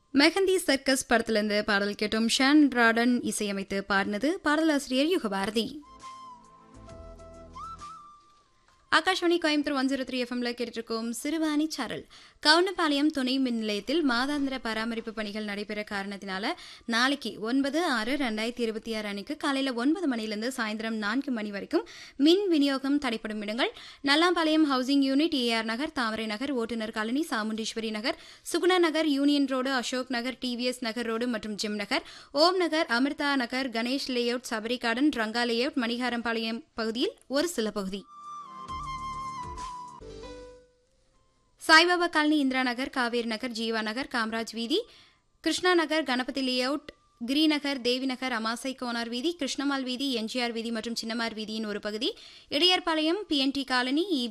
mehndi circus படத்திலிருந்து பாடல் கேட்டோம் ஷான் ராடன் இசையமைத்து பாடினது பாடலாசிரியர் Yugabharathi Akashvani Coimbatore one zero three எஃப்எம்ல கேட்டிருக்கோம் சிறுவாணி சாரல் கவுண்டபாளையம் துணை மின் நிலையத்தில் மாதாந்திர பராமரிப்பு பணிகள் நடைபெற காரணத்தினால நாளைக்கு ஒன்பது ஆறு ரெண்டாயிரத்தி இருபத்தி ஆறு அன்னைக்கு காலையில் ஒன்பது மணிலிருந்து சாயந்தரம் நான்கு மணி வரைக்கும் மின் விநியோகம் தடைப்படும் இடங்கள் Nallampalayam housing unit AR Nagar Thamarai Nagar ஓட்டுநர் colony Chamundeeswari Nagar Suguna Nagar union road Ashok Nagar TVS Nagar road மற்றும் gym Nagar Om Nagar Amirtha Nagar Ganesh layout Sabari garden Ranga layout Manikarampalayam பகுதியில் ஒரு சில பகுதி சாய்பாபா காலனி இந்திரா நகர் காவேரி நகர் ஜீவா நகர் காமராஜ் வீதி கிருஷ்ணா நகர் கணபதி லேஅவுட் கிரிநகர் தேவிநகர் அமாசை கோனார் வீதி கிருஷ்ணமால் வீதி எம்ஜிஆர் வீதி மற்றும் சின்னமார் வீதியின் ஒரு பகுதி இடையர்பாளையம் பிஎன்டி காலனி